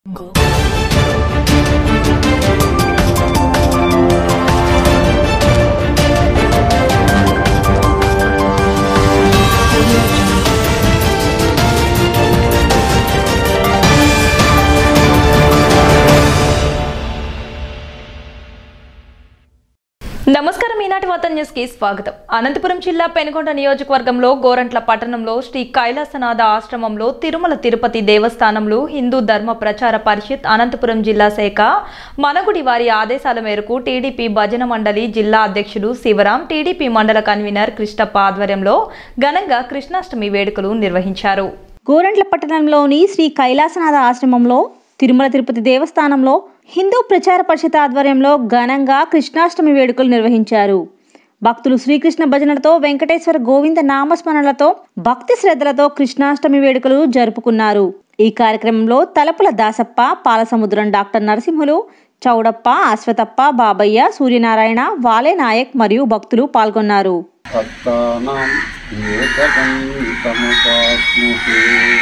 నమస్కారం ఈనాటి వార్త న్యూస్ కి స్వాగతం అనంతపురం జిల్లా పెనుగొండ నియోజకవర్గంలో గోరంట్ల పట్టణంలో శ్రీ కైలాసనాథ ఆశ్రమంలో తిరుమల తిరుపతి దేవస్థానంలో హిందూ ధర్మ ప్రచార పరిషత్ అనంతపురం జిల్లా శాఖ మనగుడి వారి ఆదేశాల మేరకు టీడీపీ భజన మండలి జిల్లా అధ్యక్షుడు శివరాం టీడీపీ మండల కన్వీనర్ కృష్ణప్ప ఆధ్వర్యంలో ఘనంగా కృష్ణాష్టమి వేడుకలు నిర్వహించారు గోరంట్ల పట్టణంలోని శ్రీ కైలాసనాథ ఆశ్రమంలో తిరుమల తిరుపతి దేవస్థానంలో హిందూ ప్రచార పరిషత్ ఆధ్వర్యంలో ఘనంగా కృష్ణాష్టమి వేడుకలు నిర్వహించారు భక్తులు శ్రీకృష్ణ భజనలతో వెంకటేశ్వర గోవింద నామస్మరణలతో భక్తి శ్రద్ధలతో కృష్ణాష్టమి వేడుకలు జరుపుకున్నారు ఈ కార్యక్రమంలో తలపుల దాసప్ప పాలసముద్రం డాక్టర్ నరసింహులు చౌడప్ప అశ్వతప్ప బాబయ్య సూర్యనారాయణ వాలే నాయక్ మరియు భక్తులు పాల్గొన్నారు భక్తానాం ఏకకం తమపాస్మహే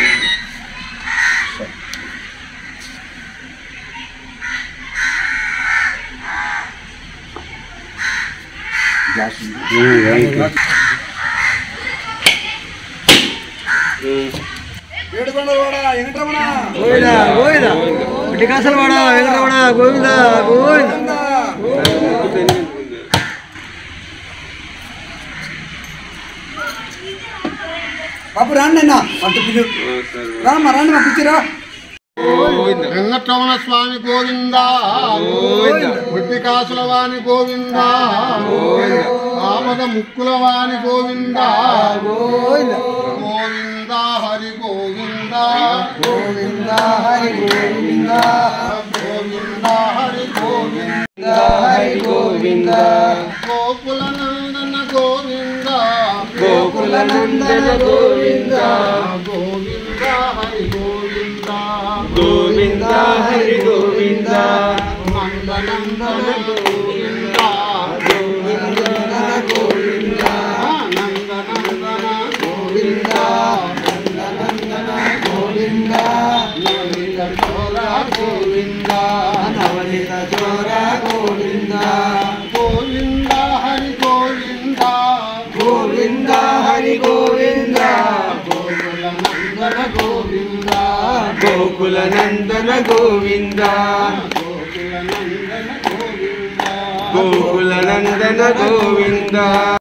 గోవింద గోవింద టికాసల వాడ వెంకటరమణ గోవింద గోవింద బాబు రాండి అన్న అంత పిలు రామ్మా రాండి మా పిచ్చిరా వెంకటరమణ స్వామి గోవింద ముట్టికాసుల వాణి గోవింద ఆపద ముక్కుల వాణి గోవింద గోవింద హరి గోవింద గోవింద హరి గోవింద గోవింద హరి గోవింద హరి గోవింద గోకుల నందన గోవింద గోకుల నందన గోవింద గోవింద హరి గోవింద గోవింద హరి గోవింద నందనందన గోవింద గోవింద గోవింద నందనందన గోవింద నందనందన గోవింద నవనీత చోర గోవింద నవనీత చోర గోవింద గోవింద హరి గోవింద గోవింద హరి గోవింద గోకుల నందన గోవింద గోకుల నందన గోవింద గోకుల నందన గోవింద గోకుల నందన గోవింద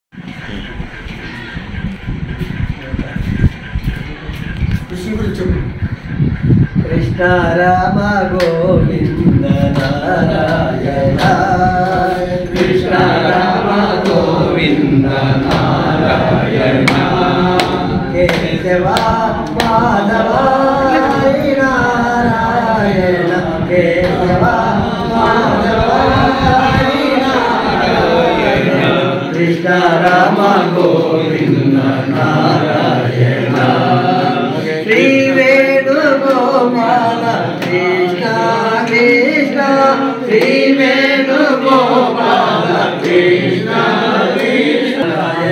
కృష్ణ గురించి చెప్పు కృష్ణ రామ గోవింద నారాయణ కృష్ణ రామ గోవింద నారాయణ కేశవ మాధవ హరి నారాయణ కేశవ మాధవ హరి నారాయణ కృష్ణ రామ గోవింద నారాయణ శ్రీ వేణుగోపాల కృష్ణ కృష్ణ శ్రీ వేణుగోపాల కృష్ణ కృష్ణ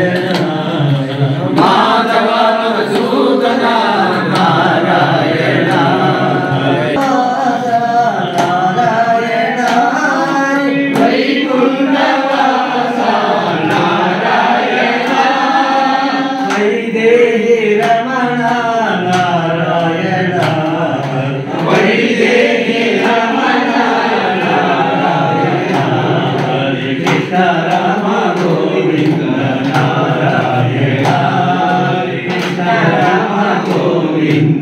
మాధవ సూదన నారాయణ నారాయణ వైకుంఠవాస నారాయణ వైదేహి రమణ నారాయణ వైదేహి రమణ నారాయణ హరే కృష్ణ రామ గోవింద నారాయణ హరే కృష్ణ రామ గోవింద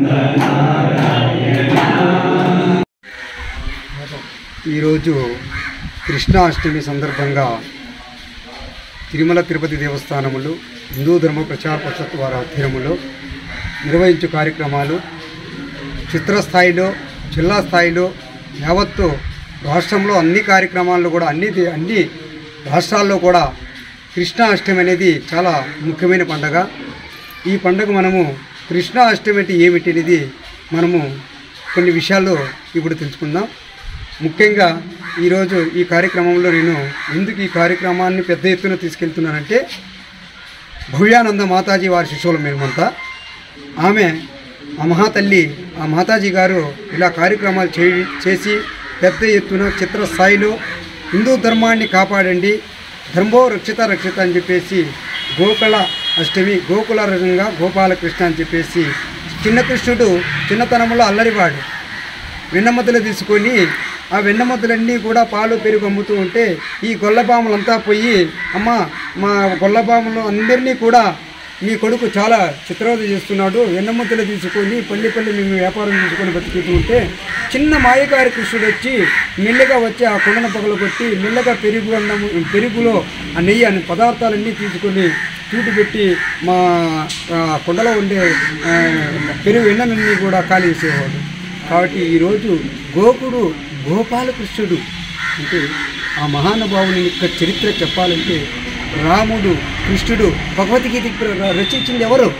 ఈరోజు కృష్ణాష్టమి సందర్భంగా తిరుమల తిరుపతి దేవస్థానములు హిందూ ధర్మ ప్రచార పరిషత్ వారి ఆధ్వర్యంలో నిర్వహించే కార్యక్రమాలు చిత్రస్థాయిలో జిల్లా స్థాయిలో యావత్తు రాష్ట్రంలో అన్ని కార్యక్రమాల్లో కూడా అన్ని దే- అన్ని రాష్ట్రాల్లో కూడా కృష్ణాష్టమి అనేది చాలా ముఖ్యమైన పండగ ఈ పండుగ మనము కృష్ణాష్టమి అంటే ఏమిటి అనేది మనము కొన్ని విషయాలు ఇప్పుడు తెలుసుకుందాం ముఖ్యంగా ఈరోజు ఈ కార్యక్రమంలో నేను ఎందుకు ఈ కార్యక్రమాన్ని పెద్ద ఎత్తున తీసుకెళ్తున్నానంటే భవ్యానంద మాతాజీ వారి శిశువుల మేమంతా ఆమె ఆ మహాతల్లి ఆ మాతాజీ గారు ఇలా కార్యక్రమాలు చే చేసి పెద్ద ఎత్తున చిత్ర స్థాయిలో హిందూ ధర్మాన్ని కాపాడండి ధర్మో రక్షిత రక్షిత అని చెప్పేసి గోకుల అష్టమి గోకుల రకంగా గోపాలకృష్ణ అని చెప్పేసి చిన్న కృష్ణుడు చిన్నతనంలో అల్లరివాడు వెన్నముద్దలు తీసుకొని ఆ వెన్నముద్దలన్నీ కూడా పాలు పెరుగు అమ్ముతూ ఉంటే ఈ గొల్లపాములంతా పోయి అమ్మ మా గొల్లపాములు అందరినీ కూడా మీ కొడుకు చాలా చిత్రవద చేస్తున్నాడు వెన్నముద్దలు తీసుకొని పల్లి పల్లి మేము వ్యాపారం చేసుకొని బతుకుతూ ఉంటే చిన్న మాయకారి కృష్ణుడు వచ్చి మెల్లగా వచ్చి ఆ కొండను పగలు కొట్టి మెల్లగా పెరుగు అన్నము పెరుగులో ఆ నెయ్యి అనే పదార్థాలన్నీ తీసుకొని చూటు పెట్టి మా ఆ, కొండలో ఉండే ఆ, పెరుగు వెన్ననన్నీ కూడా ఖాళీ చేసేవాడు కాబట్టి ఈరోజు గోకుడు గోపాలకృష్ణుడు అంటే ఆ మహానుభావుని యొక్క చరిత్ర చెప్పాలంటే రాముడు కృష్ణుడు భగవద్గీత ర- రచించింది ఎవరు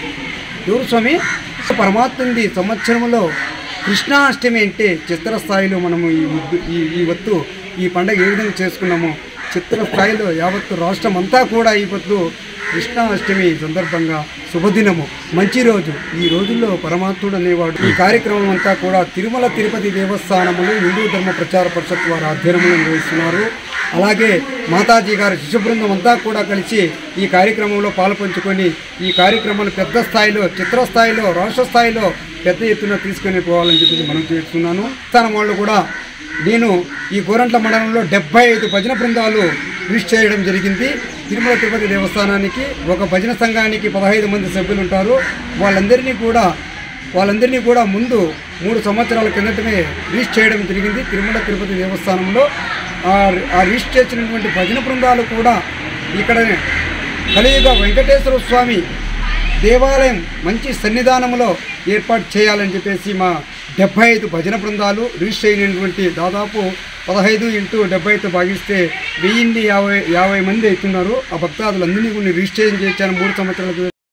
ఎవరు స్వామి పరమాత్ముంది సంవత్సరంలో కృష్ణాష్టమి అంటే చిత్రస్థాయిలో మనము ఈ ఉద్దు- ఈ ఈ వత్తు ఈ పండగ ఏ విధంగా చేసుకున్నామో చిత్రస్థాయిలో యావత్తు రాష్ట్రం అంతా కూడా ఈ పొద్దు కృష్ణాష్టమి సందర్భంగా శుభదినము మంచి రోజు ఈ రోజుల్లో పరమాత్ముడు అనేవాడు ఈ కార్యక్రమం అంతా కూడా తిరుమల తిరుపతి దేవస్థానములు హిందూ ధర్మ ప్రచార పరిషత్ వారి ఆధ్వర్యంలో నిర్వహిస్తున్నారు అలాగే మాతాజీ గారి శిశు బృందం అంతా కూడా కలిసి ఈ కార్యక్రమంలో పాల్పంచుకొని ఈ కార్యక్రమాలు పెద్ద స్థాయిలో చిత్ర స్థాయిలో రాష్ట్ర స్థాయిలో పెద్ద ఎత్తున తీసుకొని పోవాలని చెప్పి మనం చేస్తున్నాను స్థానం వాళ్ళు కూడా నేను ఈ గోరంట్ల మండలంలో డెబ్బై ఐదు భజన బృందాలు రిజిస్టర్ చేయడం జరిగింది తిరుమల తిరుపతి దేవస్థానానికి ఒక భజన సంఘానికి పదహైదు మంది సభ్యులు ఉంటారు వాళ్ళందరినీ కూడా వాళ్ళందరినీ కూడా ముందు మూడు సంవత్సరాల కిందటనే రిజిస్టర్ చేయడం జరిగింది తిరుమల తిరుపతి దేవస్థానంలో ఆ ఆ రిజిస్టర్ చేసినటువంటి భజన బృందాలు కూడా ఇక్కడనే కలియుగ వెంకటేశ్వర స్వామి దేవాలయం మంచి సన్నిధానంలో ఏర్పాటు చేయాలని చెప్పేసి మా డెబ్బై ఐదు భజన బృందాలు రిజిస్టర్ అయినటువంటి దాదాపు పదహైదు ఇంటూ డెబ్బైతో భాగిస్తే వెయ్యిన్ని యాభై యాభై మంది అవుతున్నారు ఆ భక్తాదులందరినీ కొన్ని రిజిస్ట్రేషన్ చేశాను మూడు సంవత్సరాల క్రితం.